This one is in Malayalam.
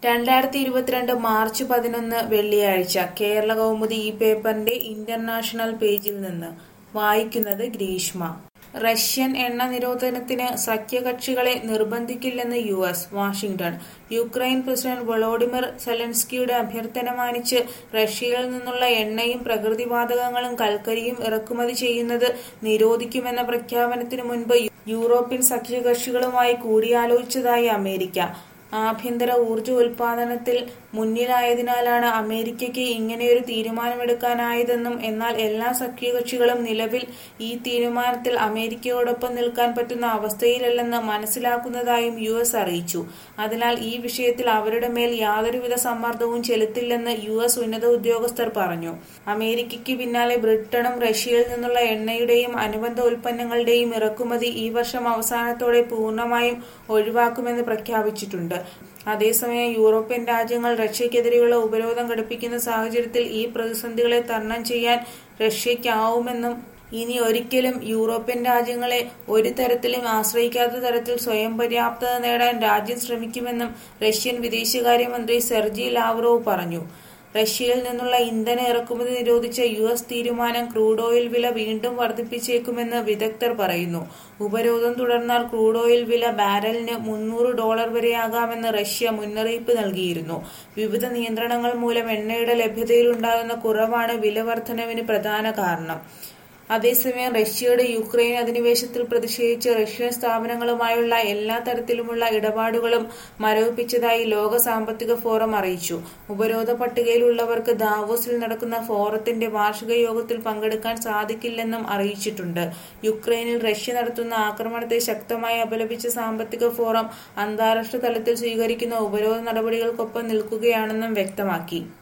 രണ്ടായിരത്തി ഇരുപത്തിരണ്ട് മാർച്ച് പതിനൊന്ന് വെള്ളിയാഴ്ച കേരള കൗമുദി ഈ പേപ്പറിന്റെ ഇന്റർനാഷണൽ പേജിൽ നിന്ന് വായിക്കുന്നത് ഗ്രീഷ്മ റഷ്യൻ എണ്ണ നിരോധനത്തിന് സഖ്യകക്ഷികളെ നിർബന്ധിക്കില്ലെന്ന് U S Washington Ukraine president Volodymyr സെലൻസ്കിയുടെ അഭ്യർത്ഥന മാനിച്ച് റഷ്യയിൽ നിന്നുള്ള എണ്ണയും പ്രകൃതിവാതകങ്ങളും കൽക്കരിയും ഇറക്കുമതി ചെയ്യുന്നത് നിരോധിക്കുമെന്ന പ്രഖ്യാപനത്തിനു മുൻപ് യൂറോപ്യൻ സഖ്യകക്ഷികളുമായി കൂടിയാലോചിച്ചതായി അമേരിക്ക ആഭ്യന്തര ഊർജ്ജ ഉൽപാദനത്തിൽ മുന്നിലായതിനാലാണ് അമേരിക്കയ്ക്ക് ഇങ്ങനെയൊരു തീരുമാനമെടുക്കാനായതെന്നും എന്നാൽ എല്ലാ സഖ്യകക്ഷികളും നിലവിൽ ഈ തീരുമാനത്തിൽ അമേരിക്കയോടൊപ്പം നിൽക്കാൻ പറ്റുന്ന അവസ്ഥയിലല്ലെന്ന് മനസ്സിലാക്കുന്നതായും യു എസ് അറിയിച്ചു അതിനാൽ ഈ വിഷയത്തിൽ അവരുടെ മേൽ യാതൊരുവിധ സമ്മർദ്ദവും ചെലുത്തില്ലെന്ന് യു എസ് ഉന്നത ഉദ്യോഗസ്ഥർ പറഞ്ഞു അമേരിക്കയ്ക്ക് പിന്നാലെ ബ്രിട്ടനും റഷ്യയിൽ നിന്നുള്ള എണ്ണയുടെയും അനുബന്ധ ഉൽപ്പന്നങ്ങളുടെയും ഇറക്കുമതി ഈ വർഷം അവസാനത്തോടെ പൂർണ്ണമായും ഒഴിവാക്കുമെന്ന് പ്രഖ്യാപിച്ചിട്ടുണ്ട് അതേസമയം യൂറോപ്യൻ രാജ്യങ്ങൾ റഷ്യക്കെതിരെയുള്ള ഉപരോധം ഘടിപ്പിക്കുന്ന സാഹചര്യത്തിൽ ഈ പ്രതിസന്ധികളെ തരണം ചെയ്യാൻ റഷ്യയ്ക്കാവുമെന്നും ഇനി ഒരിക്കലും യൂറോപ്യൻ രാജ്യങ്ങളെ ഒരു തരത്തിലും ആശ്രയിക്കാത്ത തരത്തിൽ സ്വയം പര്യാപ്തത നേടാൻ രാജ്യം ശ്രമിക്കുമെന്നും റഷ്യൻ വിദേശകാര്യമന്ത്രി സെർജി ലാവ്റോവ് പറഞ്ഞു റഷ്യയിൽ നിന്നുള്ള ഇന്ധന ഇറക്കുമതി നിരോധിച്ച യു എസ് തീരുമാനം ക്രൂഡ് ഓയിൽ വില വീണ്ടും വർദ്ധിപ്പിച്ചേക്കുമെന്ന് വിദഗ്ധർ പറയുന്നു ഉപരോധം തുടർന്നാൽ ക്രൂഡ് ഓയിൽ വില ബാരലിന് മുന്നൂറ് ഡോളർ വരെയാകാമെന്ന് റഷ്യ മുന്നറിയിപ്പ് നൽകിയിരുന്നു വിവിധ നിയന്ത്രണങ്ങൾ മൂലം എണ്ണയുടെ ലഭ്യതയിലുണ്ടാകുന്ന കുറവാണ് വില വർധനവിന് പ്രധാന കാരണം അതേസമയം റഷ്യയുടെ യുക്രൈൻ അധിനിവേശത്തിൽ പ്രതിഷേധിച്ച് റഷ്യൻ സ്ഥാപനങ്ങളുമായുള്ള എല്ലാ തരത്തിലുമുള്ള ഇടപാടുകളും മരവിപ്പിച്ചതായി ലോക സാമ്പത്തിക ഫോറം അറിയിച്ചു ഉപരോധ പട്ടികയിലുള്ളവർക്ക് ദാവോസിൽ നടക്കുന്ന ഫോറത്തിന്റെ വാർഷിക യോഗത്തിൽ പങ്കെടുക്കാൻ സാധിക്കില്ലെന്നും അറിയിച്ചിട്ടുണ്ട് യുക്രൈനിൽ റഷ്യ നടത്തുന്ന ആക്രമണത്തെ ശക്തമായി അപലപിച്ച സാമ്പത്തിക ഫോറം അന്താരാഷ്ട്ര തലത്തിൽ സ്വീകരിക്കുന്ന ഉപരോധ നടപടികൾക്കൊപ്പം നിൽക്കുകയാണെന്നും വ്യക്തമാക്കി